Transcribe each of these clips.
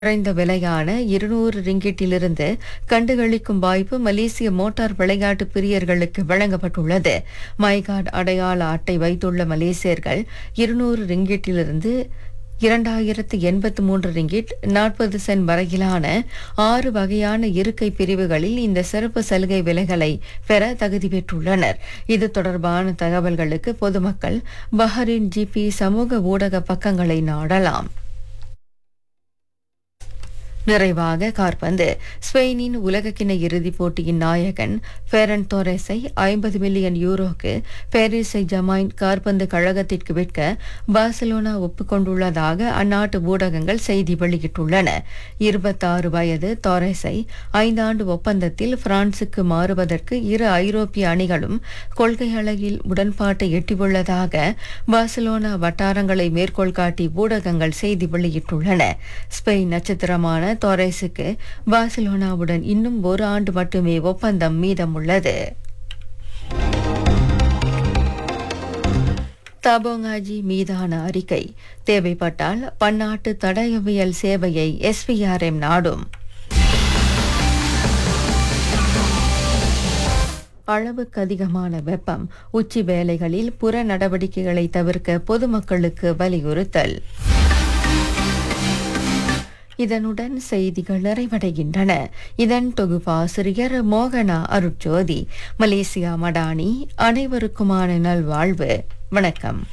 குறைந்த விலையான இருநூறு ரிங்கிட்டிலிருந்து கண்டுகளிக்கும் வாய்ப்பு மலேசிய மோட்டார் விளையாட்டு பிரியர்களுக்கு வழங்கப்பட்டுள்ளது மைகார்ட் அடையாள அட்டை வைத்துள்ள மலேசியர்கள் இருநூறு ரிங்கிட்டிலிருந்து இரண்டாயிரத்து எண்பத்து மூன்று ரிங்கிட் நாற்பது சென்ட் வரையிலான ஆறு வகையான இருக்கை பிரிவுகளில் இந்த சிறப்பு சலுகை விலைகளை பெற தகுதி பெற்றுள்ளனர் இது தொடர்பான தகவல்களுக்கு பொதுமக்கள் பஹரின் ஜிபி சமூக ஊடக பக்கங்களை நாடலாம் நிறைவாக கார்பந்து ஸ்பெயினின் உலகக்கிண இறுதிப் போட்டியின் நாயகன் ஃபெரன் தோரேஸை ஐம்பது மில்லியன் யூரோக்கு பாரிஸை ஜமாயின் கார்பந்து கழகத்திற்கு விற்க பார்சிலோனா ஒப்புக்கொண்டுள்ளதாக அந்நாட்டு ஊடகங்கள் செய்தி வெளியிட்டுள்ளன இருபத்தாறு வயது தோரேஸை ஐந்தாண்டு ஒப்பந்தத்தில் பிரான்சுக்கு மாறுவதற்கு இரு ஐரோப்பிய அணிகளும் கொள்கை அளவில் உடன்பாட்டை எட்டியுள்ளதாக பார்சிலோனா வட்டாரங்களை மேற்கோள் காட்டி ஊடகங்கள் செய்தி வெளியிட்டுள்ளன ஸ்பெயின் நட்சத்திரமான தோரேஸுக்கு பார்சிலோனாவுடன் இன்னும் ஒரு ஆண்டு மட்டுமே ஒப்பந்தம் மீதமுள்ளது தபோங்காஜி மீதான அறிக்கை தேவைப்பட்டால் பன்னாட்டு தடயவியல் சேவையை எஸ்பிஆர்எம் நாடும் அளவுக்கு அதிகமான வெப்பம் உச்சி வேலைகளில் புற நடவடிக்கைகளை தவிர்க்க பொதுமக்களுக்கு வலியுறுத்தல் இதனுடன் செய்திகள் நிறைவடைகின்றன இதன் தொகுப்பாசிரியர் மோகனா அருட்ஜோதி மலேசியா மடானி அனைவருக்குமான நல்வாழ்வு வணக்கம்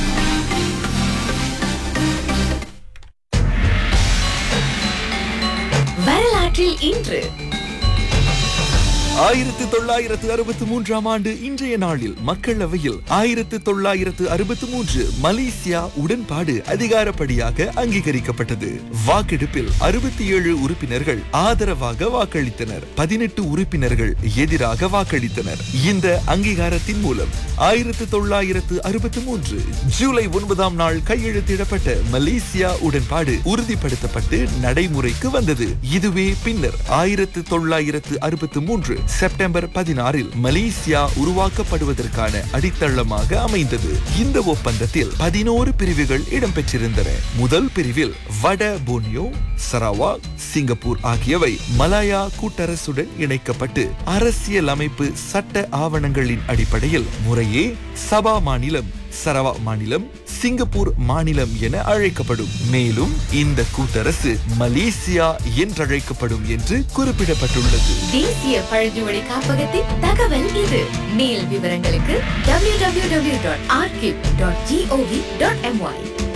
வரலாற்றில் இன்று ஆயிரத்து தொள்ளாயிரத்து அறுபத்தி மூன்றாம் ஆண்டு இன்றைய நாளில் மக்களவையில் ஆயிரத்து தொள்ளாயிரத்து அறுபத்தி மூன்று மலேசியா உடன்பாடு அதிகாரப்படியாக அங்கீகரிக்கப்பட்டது வாக்கெடுப்பில் அறுபத்தி ஏழு உறுப்பினர்கள் ஆதரவாக வாக்களித்தனர் பதினெட்டு உறுப்பினர்கள் எதிராக வாக்களித்தனர் இந்த அங்கீகாரத்தின் மூலம் ஆயிரத்து தொள்ளாயிரத்து அறுபத்தி மூன்று ஜூலை ஒன்பதாம் நாள் கையெழுத்திடப்பட்ட மலேசியா உடன்பாடு உறுதிப்படுத்தப்பட்டு நடைமுறைக்கு வந்தது இதுவே பின்னர் ஆயிரத்து தொள்ளாயிரத்து அறுபத்தி மூன்று செப்டம்பர் பதினாறில் மலேசியா உருவாக்கப்படுவதற்கான அடித்தளமாக அமைந்தது இந்த ஒப்பந்தத்தில் பதினோரு பிரிவுகள் இடம்பெற்றிருந்தன முதல் பிரிவில் வட போனியோ சரவாக் சிங்கப்பூர் ஆகியவை மலாயா கூட்டரசுடன் இணைக்கப்பட்டு அரசியல் அமைப்பு சட்ட ஆவணங்களின் அடிப்படையில் முறையே சபா மாநிலம் சரவா மாநிலம் சிங்கப்பூர் மாநிலம் என அழைக்கப்படும் மேலும் இந்த கூட்டரசு மலேசியா என்றழைக்கப்படும் என்று குறிப்பிடப்பட்டுள்ளது தேசிய பழங்குடி காப்பகத்தின் தகவல் இது மேல் விவரங்களுக்கு www.archive.gov.my